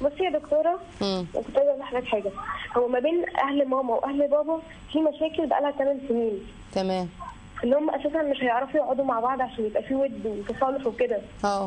بصي يا دكتوره مم. كنت عايزه اقول لحضرتك حاجه هو ما بين اهل ماما واهل بابا في مشاكل بقالها 8 سنين تمام اللي هم اساسا مش هيعرفوا يقعدوا مع بعض عشان يبقى في ود وتصالح وكده اه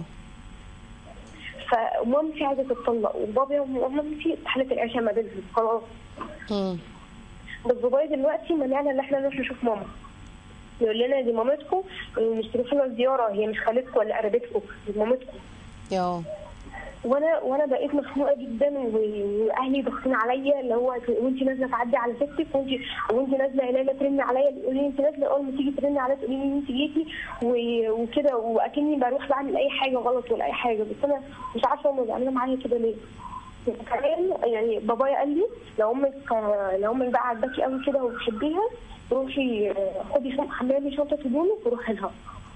فمامتي عايزه تتطلق وبابا ومامتي استحالت العيشه ما بينهم خلاص مم. بس بابايا دلوقتي منعنا ان احنا نروح نشوف ماما يقول لنا دي مامتكم مش تروحوا لها زياره هي مش خالتكم ولا قريبتكم دي مامتكم اه وانا وانا بقيت مخنوقه جدا و- واهلي ضاغطين عليا اللي هو وانت نازله تعدي على ستك وانت وانت نازله يا ليلى ترني عليا تقولي لي انت نازله اول ما تيجي ترني عليا تقولي لي انت جيتي و- وكده واكني بروح بعمل اي حاجه غلط ولا اي حاجه بس انا مش عارفه هم بيعملوا معايا كده ليه كمان يعني بابايا قال لي لو امك لو امك بقى عاجباكي قوي كده وبتحبيها روحي خدي شنطه حملي لي شنطه هدومك وروحي لها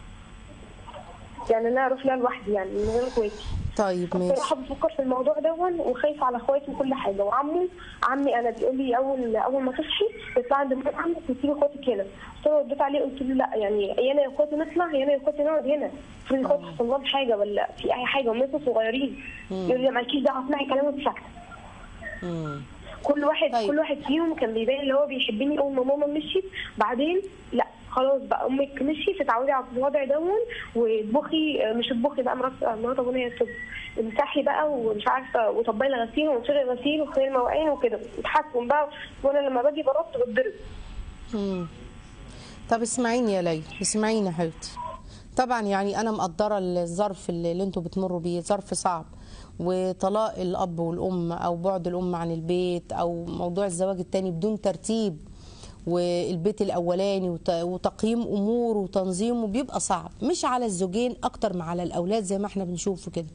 يعني انا اروح لها لوحدي يعني من غير اخواتي طيب ماشي بصراحه بفكر في الموضوع دون وخايفه على اخواتي وكل حاجه وعمه عمي انا بيقول لي اول اول ما تصحي تطلع عند مرات عمك وتسيبي اخواتك هنا قلت له رديت عليه قلت له لا يعني يا انا يا اخواتي نطلع يا انا يا اخواتي نقعد هنا في اخواتي حصل لهم حاجه ولا في اي حاجه هم لسه صغيرين يقول لي مالكيش دعوه اسمعي كلامي وانت ساكته مم. كل واحد طيب. كل واحد فيهم كان بيبان اللي هو بيحبني اول ما ماما مشيت بعدين لا خلاص بقى امك مشيت اتعودي على الوضع دون واطبخي مش اطبخي بقى مرات مرات ابونا هي الطب امسحي بقى ومش عارفه وطبقي الغسيل وانشري الغسيل وخلي المواعين وكده اتحكم بقى وانا لما باجي برد بتضرب مم. طب اسمعيني يا ليلى اسمعيني يا حبيبتي طبعا يعني انا مقدره الظرف اللي, اللي انتوا بتمروا بيه ظرف صعب وطلاق الاب والام او بعد الام عن البيت او موضوع الزواج التاني بدون ترتيب والبيت الاولاني وت- وتقييم امور وتنظيمه بيبقى صعب مش على الزوجين اكتر ما على الاولاد زي ما احنا بنشوفه كده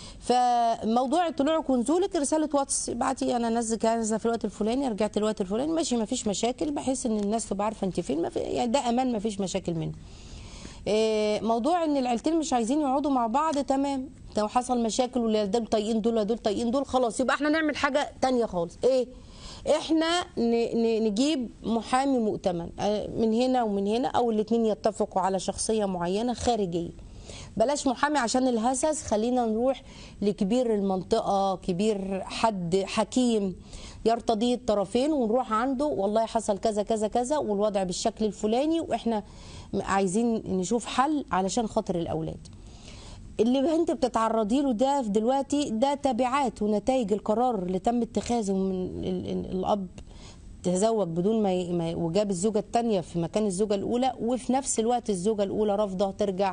فموضوع طلوعك ونزولك رساله واتس ابعتي انا نازل كذا في الوقت الفلاني رجعت الوقت الفلاني ماشي ما فيش مشاكل بحيث ان الناس تبقى عارفه انت فين ما في يعني ده امان ما فيش مشاكل منه إيه، موضوع ان العيلتين مش عايزين يقعدوا مع بعض تمام لو حصل مشاكل ولا دول طايقين دول ولا دول طايقين دول خلاص يبقى احنا نعمل حاجه تانية خالص ايه احنا ن- ن- نجيب محامي مؤتمن آه، من هنا ومن هنا او الاثنين يتفقوا على شخصيه معينه خارجيه بلاش محامي عشان الهسس خلينا نروح لكبير المنطقه كبير حد حكيم يرتضي الطرفين ونروح عنده والله حصل كذا كذا كذا والوضع بالشكل الفلاني واحنا عايزين نشوف حل علشان خاطر الاولاد اللي انت بتتعرضي له ده في دلوقتي ده تبعات ونتائج القرار اللي تم اتخاذه من ال- ال- الاب تزوج بدون ما ي- ما ي- وجاب الزوجه الثانيه في مكان الزوجه الاولى وفي نفس الوقت الزوجه الاولى رافضه ترجع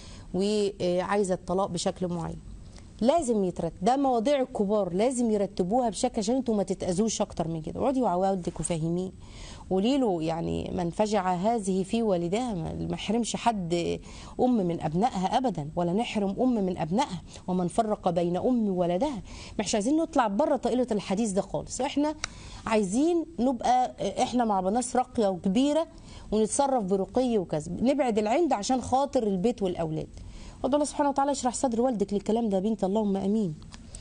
وعايزه الطلاق بشكل معين لازم يترتب ده مواضيع الكبار لازم يرتبوها بشكل عشان انتوا ما تتاذوش اكتر من كده اقعدي مع والدك وفهميه قولي له يعني من فجع هذه في والدها ما ما يحرمش حد ام من ابنائها ابدا ولا نحرم ام من ابنائها ومن فرق بين ام وولدها مش عايزين نطلع بره طائله الحديث ده خالص احنا عايزين نبقى احنا مع ناس راقيه وكبيره ونتصرف برقي وكذا نبعد العند عشان خاطر البيت والاولاد وادعو الله سبحانه وتعالى يشرح صدر والدك للكلام ده يا بنت اللهم امين